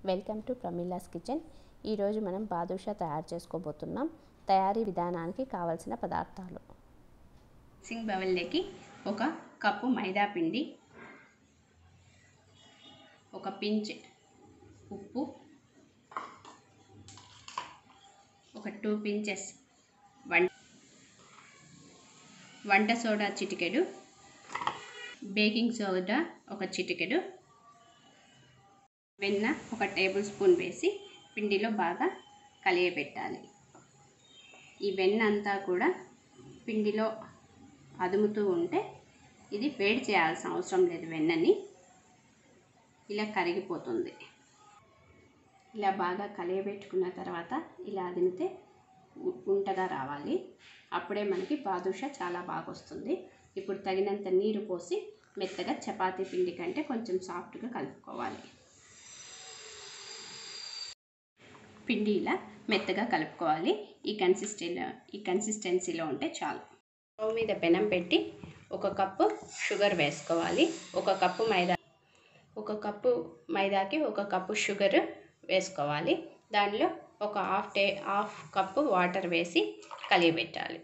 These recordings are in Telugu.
వెల్కమ్ టు ప్రమీలాస్ కిచెన్ ఈరోజు మనం బాదుషా తయారు చేసుకోబోతున్నాం తయారీ విధానానికి కావలసిన పదార్థాలు సింగ్ బౌల్లోకి ఒక కప్పు మైదా పిండి ఒక పించ్ ఉప్పు ఒక టూ పించెస్ వం వంట సోడా చిటికెడు బేకింగ్ సోడా ఒక చిటికెడు వెన్న ఒక టేబుల్ స్పూన్ వేసి పిండిలో బాగా కలియబెట్టాలి ఈ వెన్న అంతా కూడా పిండిలో అదుముతూ ఉంటే ఇది వేడి చేయాల్సిన అవసరం లేదు వెన్నని ఇలా కరిగిపోతుంది ఇలా బాగా కలియబెట్టుకున్న తర్వాత ఇలా అదిమితే ఉ- ఉంటగా రావాలి అప్పుడే మనకి బాదుషా చాలా బాగా వస్తుంది ఇప్పుడు తగినంత నీరు పోసి మెత్తగా చపాతీ పిండి కంటే కొంచెం సాఫ్ట్గా కలుపుకోవాలి పిండి ఇలా మెత్తగా కలుపుకోవాలి ఈ కన్సిస్టెన్ ఈ కన్సిస్టెన్సీలో ఉంటే చాలు స్టవ్ మీద పెనం పెట్టి ఒక కప్పు షుగర్ వేసుకోవాలి ఒక కప్పు మైదా ఒక కప్పు మైదాకి ఒక కప్పు షుగర్ వేసుకోవాలి దానిలో ఒక హాఫ్ టే హాఫ్ కప్పు వాటర్ వేసి కలియబెట్టాలి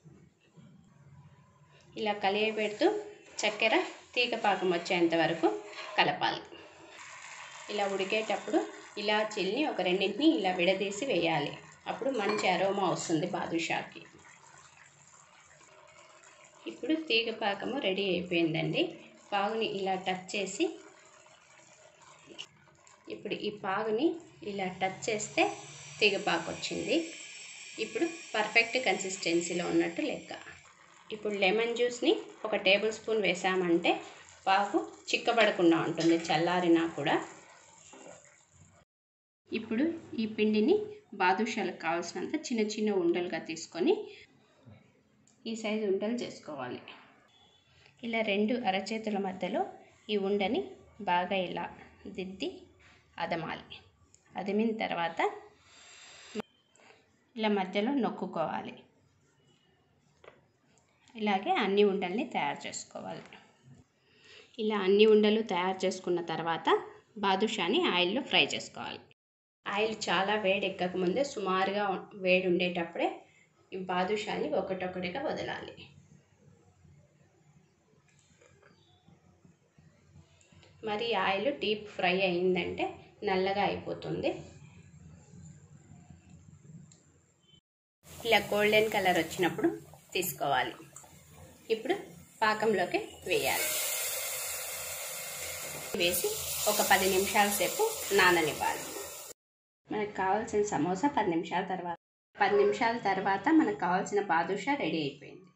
ఇలా కలియబెడుతూ చక్కెర తీగ పాకం వచ్చేంత వరకు కలపాలి ఇలా ఉడికేటప్పుడు ఇలాచీల్ని ఒక రెండింటిని ఇలా విడదీసి వేయాలి అప్పుడు మంచి అరోమా వస్తుంది బాదుషాకి ఇప్పుడు తీగ పాకము రెడీ అయిపోయిందండి పాగుని ఇలా టచ్ చేసి ఇప్పుడు ఈ పాగుని ఇలా టచ్ చేస్తే తీగ పాకు వచ్చింది ఇప్పుడు పర్ఫెక్ట్ కన్సిస్టెన్సీలో ఉన్నట్టు లెక్క ఇప్పుడు లెమన్ జ్యూస్ని ఒక టేబుల్ స్పూన్ వేసామంటే పాకు చిక్కబడకుండా ఉంటుంది చల్లారినా కూడా ఇప్పుడు ఈ పిండిని బాదుషాలకు కావాల్సినంత చిన్న చిన్న ఉండలుగా తీసుకొని ఈ సైజు ఉండలు చేసుకోవాలి ఇలా రెండు అరచేతుల మధ్యలో ఈ ఉండని బాగా ఇలా దిద్ది అదమాలి అదిమిన తర్వాత ఇలా మధ్యలో నొక్కుకోవాలి ఇలాగే అన్ని ఉండల్ని తయారు చేసుకోవాలి ఇలా అన్ని ఉండలు తయారు చేసుకున్న తర్వాత బాదుషాని ఆయిల్లో ఫ్రై చేసుకోవాలి ఆయిల్ చాలా వేడి ఎక్కకముందే సుమారుగా వేడి ఉండేటప్పుడే ఈ బాదుషాని ఒకటొకటిగా వదలాలి మరి ఆయిల్ డీప్ ఫ్రై అయిందంటే నల్లగా అయిపోతుంది ఇలా గోల్డెన్ కలర్ వచ్చినప్పుడు తీసుకోవాలి ఇప్పుడు పాకంలోకి వేయాలి వేసి ఒక పది నిమిషాల సేపు నాననివ్వాలి మనకు కావాల్సిన సమోసా పది నిమిషాల తర్వాత పది నిమిషాల తర్వాత మనకు కావాల్సిన బాదుషా రెడీ అయిపోయింది